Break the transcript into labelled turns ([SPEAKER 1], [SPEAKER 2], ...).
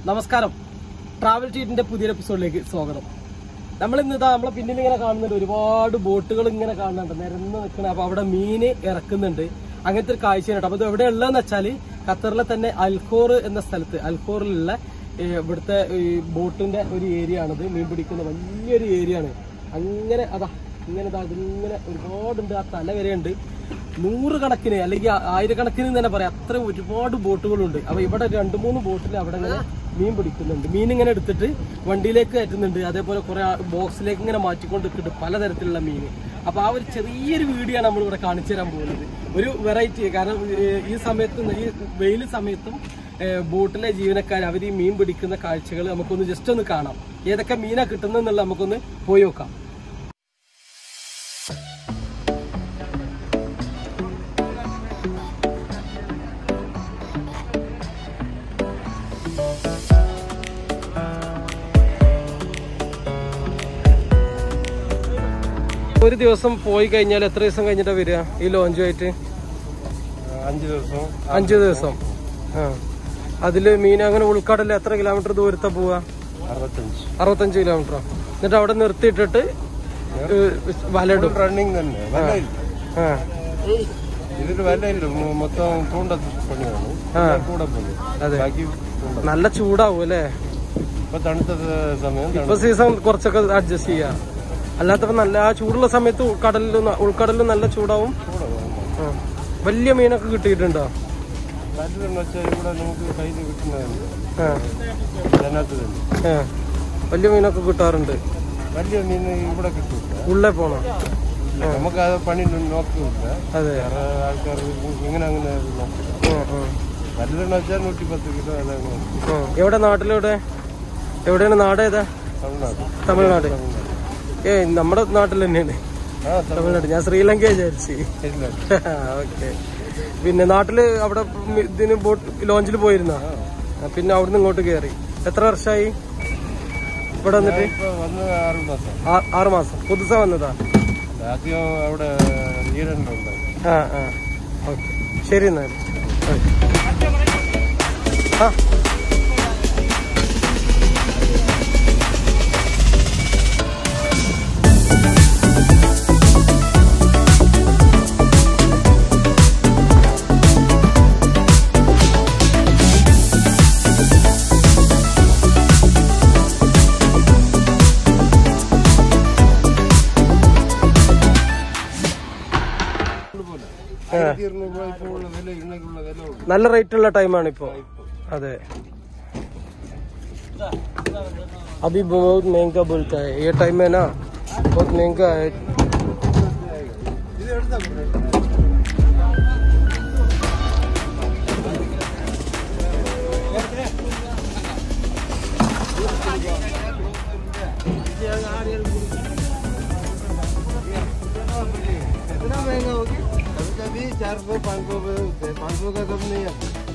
[SPEAKER 1] നമസ്കാരം ട്രാവൽ ട്രീറ്റിന്റെ പുതിയൊരു എപ്പിസോഡിലേക്ക് സ്വാഗതം നമ്മൾ ഇന്ന് ഇതാ നമ്മളെ പിന്നിൽ ഇങ്ങനെ കാണുന്നുണ്ട് ഒരുപാട് ബോട്ടുകൾ ഇങ്ങനെ കാണുന്നുണ്ട് നിരന്ന് നിൽക്കണം അപ്പൊ അവിടെ മീന് ഇറക്കുന്നുണ്ട് അങ്ങനത്തെ ഒരു കാഴ്ചയാണ് കേട്ടോ അപ്പൊ ഇത് എവിടെ ഉള്ളതെന്ന് വെച്ചാല് ഖത്തറിലെ തന്നെ അൽഖോർ എന്ന സ്ഥലത്ത് അൽഖോറിലുള്ള ഏ, ഇവിടുത്തെ ഈ ബോട്ടിന്റെ ഒരു ഏരിയ ആണിത് മീൻ പിടിക്കുന്ന വലിയൊരു ഏരിയ ആണ് അങ്ങനെ അതാ ഇങ്ങനെ ഇതാ ഇതിങ്ങനെ ഒരുപാടുണ്ട് ആ തല വരെയുണ്ട് നൂറുകണക്കിന് അല്ലെങ്കിൽ ആ- ആയിരക്കണക്കിന് തന്നെ പറയാം അത്ര ഒരുപാട് ബോട്ടുകളുണ്ട് അപ്പൊ ഇവിടെ രണ്ട് മൂന്ന് ബോട്ടിൽ അവിടെ ഇങ്ങനെ മീൻ പിടിക്കുന്നുണ്ട് മീൻ ഇങ്ങനെ എടുത്തിട്ട് വണ്ടിയിലേക്ക് കയറ്റുന്നുണ്ട് അതേപോലെ കുറെ ബോക്സിലേക്ക് ഇങ്ങനെ മാറ്റിക്കൊണ്ട് നിൽക്കുന്നുണ്ട് പലതരത്തിലുള്ള മീൻ അപ്പൊ ആ ഒരു ചെറിയൊരു വീഡിയോ ആണ് നമ്മൾ ഇവിടെ കാണിച്ചു തരാൻ പോകുന്നത് ഒരു വെറൈറ്റി കാരണം ഏഹ്, ഈ സമയത്തും ഈ വെയിൽ സമയത്തും ഏഹ്, ബോട്ടിലെ ജീവനക്കാർ അവർ ഈ മീൻ പിടിക്കുന്ന കാഴ്ചകൾ നമുക്കൊന്ന് ജസ്റ്റ് ഒന്ന് കാണാം ഏതൊക്കെ മീനാ കിട്ടുന്നെന്നുള്ള നമുക്കൊന്ന് പോയി നോക്കാം ഒരു ദിവസം പോയി കഴിഞ്ഞാൽ എത്ര ദിവസം കഴിഞ്ഞിട്ടാ വരിക ഈ ലോഞ്ചുമായിട്ട്
[SPEAKER 2] അഞ്ച് ദിവസം
[SPEAKER 1] അഞ്ചു ദിവസം ആ അതില് മീൻ അങ്ങനെ ഉൾക്കടലിൽ എത്ര കിലോമീറ്റർ ദൂരത്താ പോവാ
[SPEAKER 2] അറുപത്തഞ്ച്
[SPEAKER 1] അറുപത്തഞ്ച് കിലോമീറ്റർ എന്നിട്ട് അവിടെ നിർത്തിയിട്ടിട്ട് ഏഹ്, വലയിടും
[SPEAKER 2] റണ്ണിങ് തന്നെ വലയില്ല
[SPEAKER 1] ആ
[SPEAKER 2] ഇതിൽ വലയില്ല മൊ- മൊത്തം തൂണ്ട പണിയാണ്
[SPEAKER 1] ആ.
[SPEAKER 2] കൂടെ പണി
[SPEAKER 1] അതെ
[SPEAKER 2] ബാക്കി തൂണ്ട
[SPEAKER 1] നല്ല ചൂടാവും അല്ലേ
[SPEAKER 2] ഇപ്പൊ തണുത്ത സ- സമയം
[SPEAKER 1] ഇപ്പൊ സീസൺ കുറച്ചൊക്കെ അഡ്ജസ്റ്റ് ചെയ്യാം അല്ലാത്തപ്പോ നല്ല ആ ചൂടുള്ള സമയത്ത് കടലിലും ഉൾക്കടലിലും നല്ല ചൂടാവും ആ. വലിയ മീനൊക്കെ കിട്ടിയിട്ടുണ്ടോ
[SPEAKER 2] വലുതെന്ന് വെച്ചാൽ ഇവിടെ നമുക്ക് കയ്യിൽ കിട്ടുന്നതുണ്ട്
[SPEAKER 1] ആ
[SPEAKER 2] അതിനകത്ത് തന്നെ
[SPEAKER 1] ആ. വലിയ മീനൊക്കെ കിട്ടാറുണ്ട്
[SPEAKER 2] വലിയ മീൻ ഇവിടെ കിട്ടില്ല
[SPEAKER 1] ഉള്ളേ പോണം
[SPEAKER 2] നമുക്ക് അത് പണി നോക്കില്ല
[SPEAKER 1] അതെ
[SPEAKER 2] വേറെ ആൾക്കാർ ഇങ്ങനെ അങ്ങനെ നോക്കില്ല
[SPEAKER 1] ആ, ആ.
[SPEAKER 2] വലുതെന്ന് വെച്ചാൽ നൂറ്റി പത്ത് കിലോ അതങ്ങനെ
[SPEAKER 1] ആ. എവിടെ നാട്ടിലെവിടെ എവിടെയാണ് നാട് ഏതാ
[SPEAKER 2] തമിഴ്നാട്
[SPEAKER 1] തമിഴ്നാട് ഏ നമ്മുടെ നാട്ടിൽ തന്നെയാണ്
[SPEAKER 2] ആ
[SPEAKER 1] തമിഴ്നാട് ഞാൻ ശ്രീലങ്ക വിചാരിച്ചു
[SPEAKER 2] തമിഴ്നാട്
[SPEAKER 1] ഓക്കെ പിന്നെ നാട്ടില് അവിടെ മി- ഇതിന് ബോട്ട് ലോഞ്ചിൽ പോയിരുന്ന പിന്നെ അവിടുന്ന് ഇങ്ങോട്ട് കയറി എത്ര വർഷമായി ഇവിടെ വന്നിട്ട്
[SPEAKER 2] ഇപ്പൊ വന്ന് ആറ് മാസം
[SPEAKER 1] ആ- ആറ് മാസം പുതുസാ വന്നതാ
[SPEAKER 2] ആദ്യം അവിടെ ഈരണ്ടുണ്ടായി
[SPEAKER 1] ആ ആ ഓക്കെ ശരി എന്നാൽ ആ
[SPEAKER 2] ആയിരത്തി ഇരുന്നൂറ് രൂപ ഇപ്പോൾ ഉള്ള വില ഇന്നേക്കുള്ള വില ഉണ്ട്
[SPEAKER 1] നല്ല റേറ്റ് ഉള്ള ടൈമാണ് ഇപ്പോ അതെ अभी बहुत महंगा बोलता है ये टाइम में ना बहुत महंगा है
[SPEAKER 2] ഇത് എടുത്താ പോരെ? इतना महंगा हो गया कभी कभी चार सौ पाँच सौ पाँच सौ का कम नहीं आता